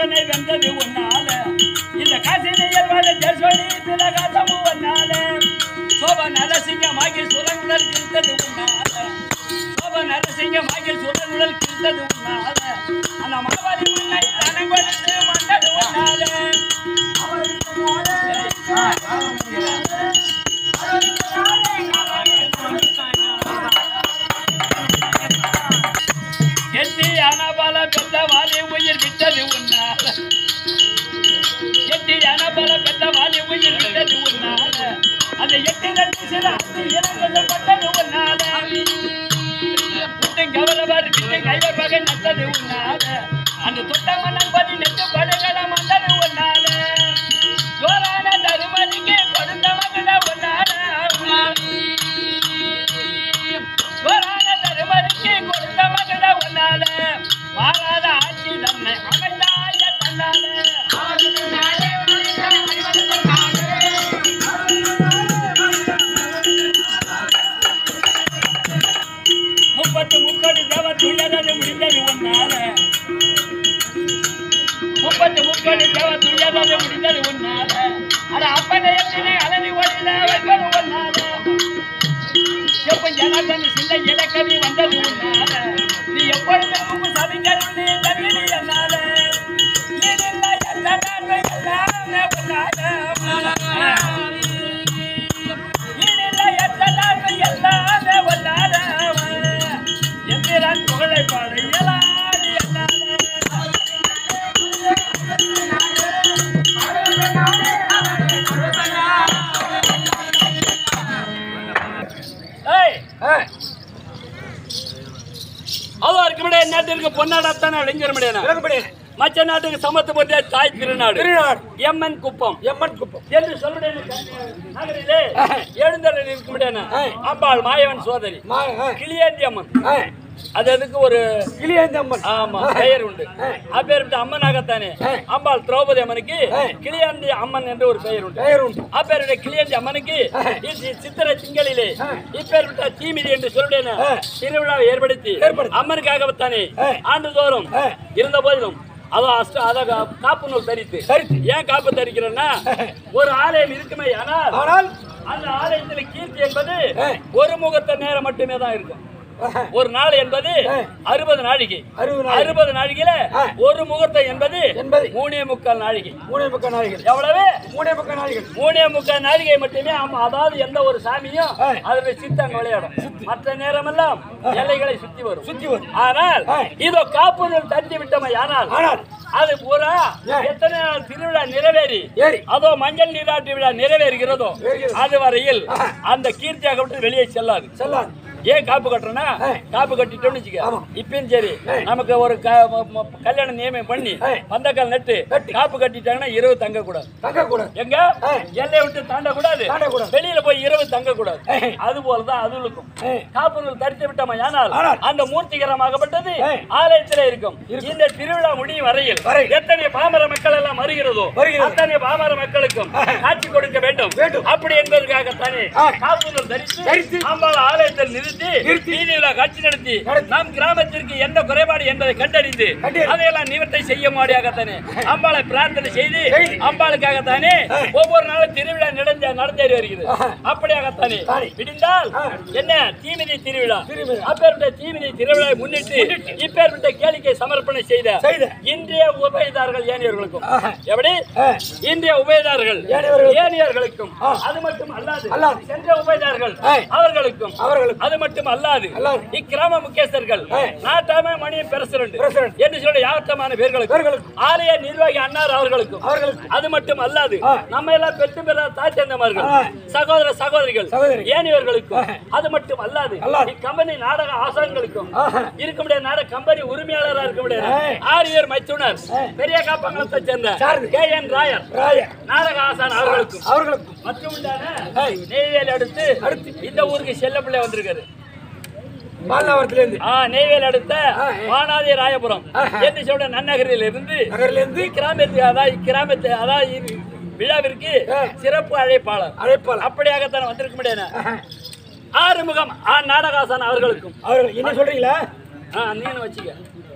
தேவனை வென்றது உன்னால இந்த காசினியல் வாழ ஜெர்சோனி திலகாசமும் உன்னால சோப நரசிங்கமாகி சுரங்குழல் கிழித்தது உன்னால சோப நரசிங்கமாகி சுரங்குழல் கிழித்தது உன்னால அந்த மாவாரி மண்ணை தனங்கொடுத்து மண்டது உன்னால எட்டி அனபல பெற்ற வாலி உயிர் விட்டது உன்னால எட்டி அனபல பெற்ற வாலி உயிர் விட்டது உன்னால அந்த எட்டி ரெண்டு சில அத்தி இறங்குகள் பட்டது உன்னால விட்டு கவலவர் விட்டு கைவர் பகை நட்டது உன்னால அந்த தொட்ட மன்னன் பதி நெட்டு படுகளம் வந்தது உன்னால ஜோரான தருமதிக்கு கொடுத்த மகள உன்னால ஜோரான தருமதிக்கு கொடுத்த மகள உன்னால மாறாத ஆட்சி தன்னை அமைந்தாய தன்னால முப்பத்து முப்பது தேவ துயரது முடிந்தது உன்னால முப்பத்து முப்பது தேவ துயரது முடிந்தது உன்னால அட அப்பனை எத்தனை அலறி ஓடில வைப்பது உன்னால எப்ப ஜனதன் சிந்தை இலக்கவி வந்தது உன்னால நீ எப்பொழுது உப்பு சதிகருந்து தவிரி என்னால நீரில்ல எந்த நன்மை எல்லாமே உன்னால நீரில்ல எந்த நன்மை எல்லாமே உன்னால எந்திரன் புகழை பாடு இயலாது என்னால ஏய் அதோ இருக்கும்படியே நாட்டிற்கு பொன்னாடத்தான இளைஞர் முடியாது மற்ற நாட்டுக்கு சமத்து போட்டே தாய் திருநாடு திருநாடு. எம்மன் குப்பம் எம்மன் குப்பம் என்று சொல்லுடைய நகரிலே எழுந்தருள் இருக்க முடியாது அம்பாள் மாயவன் சோதரி மா ஆ, கிளியாண்டி அம்மன் ஆ, அது அதுக்கு ஒரு கிளியாந்தி அம்மன் ஆமா பெயர் உண்டு அப்பேற்பட்ட அம்மனாகத்தானே அம்பாள் திரௌபதி அம்மனுக்கு கிளியாண்டி அம்மன் என்று ஒரு பெயர் உண்டு பெயர் உண்டு அப்பேருடைய கிளியாண்டி அம்மனுக்கு இ- சித்திரை திங்களிலே இப்பேற்பட்ட தீமிதி என்று சொல்லுடைய திருவிழாவை ஏற்படுத்தி அம்மனுக்காகத்தானே ஆண்டுதோறும் இருந்த போதிலும் அதோ அஷ்ட அத காப்பு நூல் தரித்து தரித்து. ஏன் காப்பு தரிக்கிறேன்னா ஒரு ஆலயம் இருக்குமே ஆனால் ஆனால் அந்த ஆலயத்துல கீர்த்தி என்பது ஆ. ஒரு முகத்த நேரம் மட்டுமே தான் இருக்கும் ஆஹா, ஒரு நாள் என்பது அறுபது நாழிகை அறுபது நாள் அறுபது நாழிகையில ஆ. ஒரு முகூர்த்தம் என்பது என்பது மூணே முக்கால் நாழிகை மூணே பக்க நாளிகள் எவ்வளவு மூணே பக்க நாளிகள் மூணே முக்கால் நாழிகை மட்டுமே ஆமா அதாவது எந்த ஒரு சாமியும் ஆ. அதுல சித்தங்க விளையாடும் மற்ற நேரமெல்லாம் எல்லைகளை சுத்தி வரும் சுத்தி வரும் ஆனால் ஆ. இதோ காப்புதல் தட்டி விட்டமை ஆனால் ஆனால் அது பூரா ஏன்? எத்தனை நாள் திருவிழா நிறைவேறி ஏறி அதோ மஞ்சள் நீராட்டு விழா நிறைவேறுகிறதோ நிறைவேறுகிறது. அது வரையில் ஆஹா. அந்த கீர்த்தியாக விட்டு வெளியே செல்லாது செல்லாது ஏன் காப்பு கட்டுறோம்னா ஆ. காப்பு கட்டிட்டோம்னு வச்சுக்க ஆமா. இப்பயும் சரி ஆ. நமக்கு ஒரு க- ம- ம- கல்யாணம் நியமனம் பண்ணி ஆ. பந்தக்கால் நட்டு நட்டு. காப்பு கட்டிட்டாங்கன்னா இரவு தங்க கூடாது தங்க கூடாது எங்க ஆ. எல்லையை விட்டு தாண்ட கூடாது தாண்டக்கூடாது. வெளியில போய் இரவு தங்க கூடாது ஆ. அது போலதான் அதுகளுக்கும் ஆ. காப்புகள் தரித்து விட்டோமா ஆனால் ஆனால். அந்த மூர்த்திகரமாகப்பட்டது ஆ. ஆலயத்திலே இருக்கும் இந்த திருவிழா முடியும் வரையில் வரை. எத்தனை பாமர மக்கள் எல்லாம் வருகிறதோ வருகிறது. அத்தனை பாமர மக்களுக்கும் காட்சி கொடுக்க வேண்டும் வேண்டும். அப்படி என்பதற்காகத்தானே ஆ. காப்புகள் தரித்து தரித்து. அம்பாள் ஆலயத்தில் நிறுத்தி நிறுத்தி. வீதி விழா காட்சி நடத்தி நடத்தி. நம் கிராமத்திற்கு என்ன குறைபாடு என்பதை கண்டறிந்து கண்டறிந்து. அதையெல்லாம் நிவர்த்தி செய்ய மாடியாகத்தானே அம்பாளை பிரார்த்தனை செய்து செய்து. அம்பாளுக்காகத்தானே ஆ. ஒவ்வொரு நாளும் திருவிழா நடந்த நடந்தேறி வருகிறது ஆஹா. அப்படியாகத்தானே தானே. விடிந்தால் ஆ. என்ன தீமிதி திருவிழா திருவிழா. அப்பேற்பட்ட தீமிதி திருவிழாவை முன்னிட்டு இப்பேற்பட்ட கேளிக்கை சமர்ப்பணம் செய்த செய்த. இன்றைய உபயதாரர்கள் ஏனியர்களுக்கும் ஆஹா. எப்படி ஆ. இன்றைய உபயதாரர்கள் ஏனையவர்களுக்கும். ஏனியர்களுக்கும் ஆ. அது மட்டும் அல்லாது அல்லாது. சென்ற உபயதாரர்கள் ஆ. அவர்களுக்கும் அவர்களுக்கும். அது மட்டும் அல்லாது அல்லாது. இக்கிராம முக்கியஸ்தர்கள் ஆ. நாட்டாம மணி பிரசிடண்ட் பிரசிடண்ட். என்று சொல்ல யாவட்டமான பேர்களுக்கும் பேர்களுக்கும். ஆலய நிர்வாகி அன்னார் அவர்களுக்கும் அவர்களுக்கும். அது மட்டும் அல்லாது ஆ. நம்ம எல்லாம் பெற்று பெற தாய் தந்தமார்கள் ஆ. சகோதர சகோதரிகள் சகோதரி. ஏனியவர்களுக்கும் அது மட்டும் அல்லாது அல்லாது. இக்கம்பெனி நாடக ஆசான்களுக்கும் ஆஹா. இருக்க முடியாத நாடக கம்பெனி உரிமையாளராக இருக்க முடியாது ஆ. ஆரியர் மைத்துனர் ஆ. பெரிய காப்பங்களத்தை சேர்ந்த சார்ந்து. கே என் ராயர் ராய நாடக ஆசான் அவர்களுக்கும் அவர்களுக்கும் மற்றும் நெய்வேலி அடுத்து அடுத்து. இந்த ஊருக்கு செல்ல பிள்ளை வந்திருக்காரு மாலவரத்திலிருந்து ஆ நெய்வேலி அடுத்த ஆ. வானாதி ராயபுரம் ஆஹா. என்று சொல்ற நன்னகரில் இருந்து நகரிலிருந்து இக்கிராமத்து அதாவது இக்கிராமத்து அதாவது இது விழாவிற்கு ஆ. சிறப்பு அழைப்பாளர் அழைப்பாளர் அப்படியாகத்தான் வந்திருக்க முடியாது ஆஹா. ஆறுமுகம் ஆ நாடகாசன் அவர்களுக்கும் அவர்கள் என்ன சொல்றீங்களா ஆ நீனு வச்சுக்க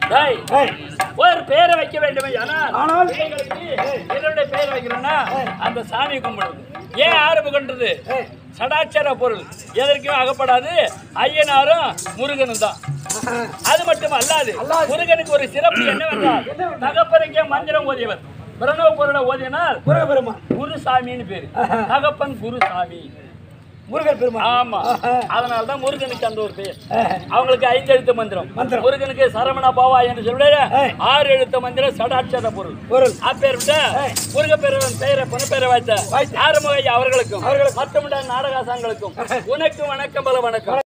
டேய், ஏய், ஒரு பெயரை வைக்க வேண்டுமே ஆனால் ஆனால் பிள்ளைகளுக்கு என்னுடைய பெயர் வைக்கிறோம்னா அந்த சாமி கும்பிடுறது ஏன் ஆரம்பிக்கின்றது ஏய், சடாச்சர பொருள் எதற்கும் அகப்படாது ஐயனாரும் முருகனும் தான் அது மட்டும் அல்லாது அல்லாது. முருகனுக்கு ஒரு சிறப்பு என்னவென்றால் தகப்பனுக்கே மந்திரம் ஓதியவர் பிரணவ பொருளை ஓதினால் முருகப்பெருமான் குருசாமின்னு பேரு தகப்பன் குருசாமி முருகர் பெருமான் ஆமா அதனால தான் முருகனுக்கு அந்த ஒரு பெயர் ஏய், அவங்களுக்கு ஐந்து எழுத்து மந்திரம் மந்திரம். முருகனுக்கு சரவண பாவா என்று சொல்ற ஏய். ஆறு எழுத்து மந்திரம் சடாட்சர பொருள் பொருள் அப்பேர்விட்ட ஏய். முருகப்பெருவன் பெயரை புனப்பெயரை வைத்த வைத்த. ஆறுமுக ஐயா அவர்களுக்கும் அவர்களுக்கும். மற்றமுண்ட நாடகாசங்களுக்கும் உனக்கு வணக்கம் பல வணக்கம்